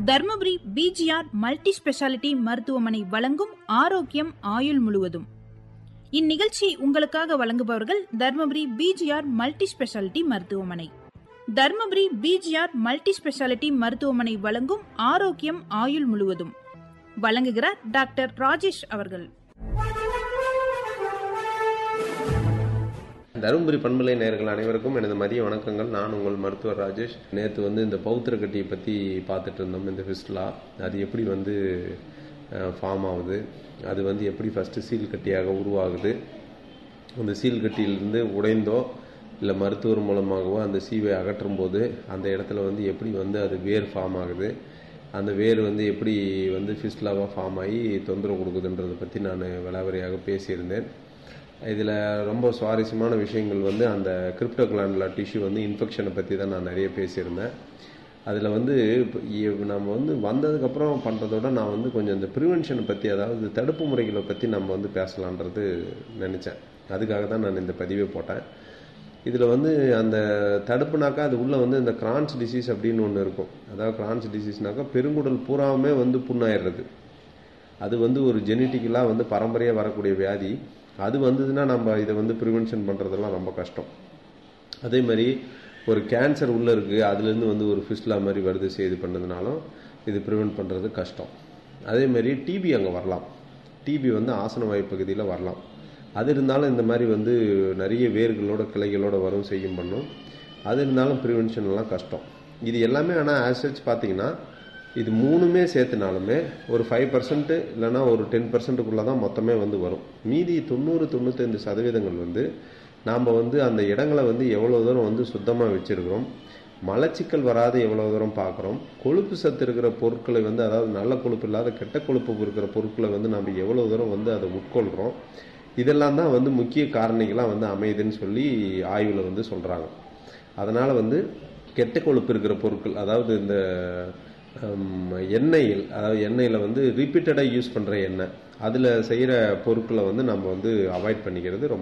Dharmapuri PGR multi speciality மருத்துவமனை வழங்கும் ஆரோக்கியம் ஆயுள் முழுவதும் இந்நிகழ்ச்சி உங்களுக்காக வழங்குபவர்கள் தர்மபுரி பிஜிஆர் மல்டி ஸ்பெஷாலிட்டி மருத்துவமனை தர்மபுரி பிஜிஆர் மல்டி ஸ்பெஷாலிட்டி மருத்துவமனை வழங்கும் ஆரோக்கியம் ஆயுள் முழுவதும் வழங்குகிறார் டாக்டர் ராஜேஷ் அவர்கள் தருமபுரி பண்பலை நேயர்கள் அனைவருக்கும் எனது மதிய வணக்கங்கள் நான் உங்கள் மருத்துவர் ராஜேஷ் நேற்று வந்து இந்த பௌத்திரக்கட்டியை பற்றி பார்த்துட்டு இருந்தோம் இந்த ஃபிஸ்ட்லா அது எப்படி வந்து ஃபார்ம் ஆகுது அது வந்து எப்படி ஃபஸ்ட்டு சீல் கட்டியாக உருவாகுது அந்த சீல் கட்டியிலிருந்து உடைந்தோ இல்லை மருத்துவர் மூலமாகவோ அந்த சீவை அகற்றும் போது அந்த இடத்துல வந்து எப்படி வந்து அது வேர் ஃபார்ம் ஆகுது அந்த வேர் வந்து எப்படி வந்து ஃபிஸ்ட்லாவாக ஃபார்ம் ஆகி தொந்தரவு கொடுக்குதுன்றதை பற்றி நான் விளாவரியாக பேசியிருந்தேன் இதில் ரொம்ப சுவாரஸ்யமான விஷயங்கள் வந்து அந்த கிரிப்டோகிளாண்டில் டிஷ்யூ வந்து இன்ஃபெக்ஷனை பற்றி தான் நான் நிறைய பேசியிருந்தேன் அதில் வந்து இப்போ இ- நம்ம வந்து வந்ததுக்கப்புறம் பண்ணுறதோட நான் வந்து கொஞ்சம் இந்த ப்ரிவென்ஷனை பற்றி அதாவது தடுப்பு முறைகளை பற்றி நம்ம வந்து பேசலான்றது நினச்சேன் அதுக்காக தான் நான் இந்த பதிவை போட்டேன் இதில் வந்து அந்த தடுப்புனாக்கா அது உள்ளே வந்து இந்த கிரான்ஸ் டிசீஸ் அப்படின்னு ஒன்று இருக்கும் அதாவது கிரான்ஸ் டிசீஸ்னாக்கா பெருங்குடல் பூராவுமே வந்து புண்ணாயிடுறது அது வந்து ஒரு ஜெனட்டிக்கலாக வந்து பரம்பரையாக வரக்கூடிய வியாதி அது வந்ததுன்னா நம்ம இதை வந்து ப்ரிவென்ஷன் பண்ணுறதெல்லாம் ரொம்ப கஷ்டம் அதே மாதிரி ஒரு கேன்சர் உள்ளே இருக்குது அதுலேருந்து வந்து ஒரு ஃபிஸ்லா மாதிரி வருது செய்து பண்ணதுனாலும் இது ப்ரிவென்ட் பண்ணுறது கஷ்டம் அதே மாதிரி டிபி அங்கே வரலாம் டிபி வந்து ஆசன வாய் பகுதியில் வரலாம் அது இருந்தாலும் இந்த மாதிரி வந்து நிறைய வேர்களோட கிளைகளோட வரும் செய்யும் பண்ணும் அது இருந்தாலும் ப்ரிவென்ஷன் எல்லாம் கஷ்டம் இது எல்லாமே ஆனால் ஆசச் பார்த்தீங்கன்னா இது மூணுமே சேர்த்துனாலுமே ஒரு ஃபைவ் பர்சன்ட் இல்லைன்னா ஒரு டென் பர்சன்ட்டுக்குள்ளே தான் மொத்தமே வந்து வரும் மீதி தொண்ணூறு தொண்ணூத்தைந்து சதவீதங்கள் வந்து நாம் வந்து அந்த இடங்களை வந்து எவ்வளோ தூரம் வந்து சுத்தமாக வச்சுருக்கிறோம் மலச்சிக்கல் வராத எவ்வளோ தூரம் பார்க்குறோம் கொழுப்பு சத்து இருக்கிற பொருட்களை வந்து அதாவது நல்ல கொழுப்பு இல்லாத கெட்ட கொழுப்பு இருக்கிற பொருட்களை வந்து நம்ம எவ்வளோ தூரம் வந்து அதை உட்கொள்கிறோம் இதெல்லாம் தான் வந்து முக்கிய காரணிகளாக வந்து அமையுதுன்னு சொல்லி ஆய்வில் வந்து சொல்கிறாங்க அதனால் வந்து கெட்ட கொழுப்பு இருக்கிற பொருட்கள் அதாவது இந்த ஹம், எண்ணெயில் அதாவது எண்ணெயில் வந்து ரிப்பீட்டடாக யூஸ் பண்ணுற எண்ணெய் அதில் செய்கிற பொருட்களை வந்து நம்ம வந்து அவாய்ட் பண்ணிக்கிறது ரொம்ப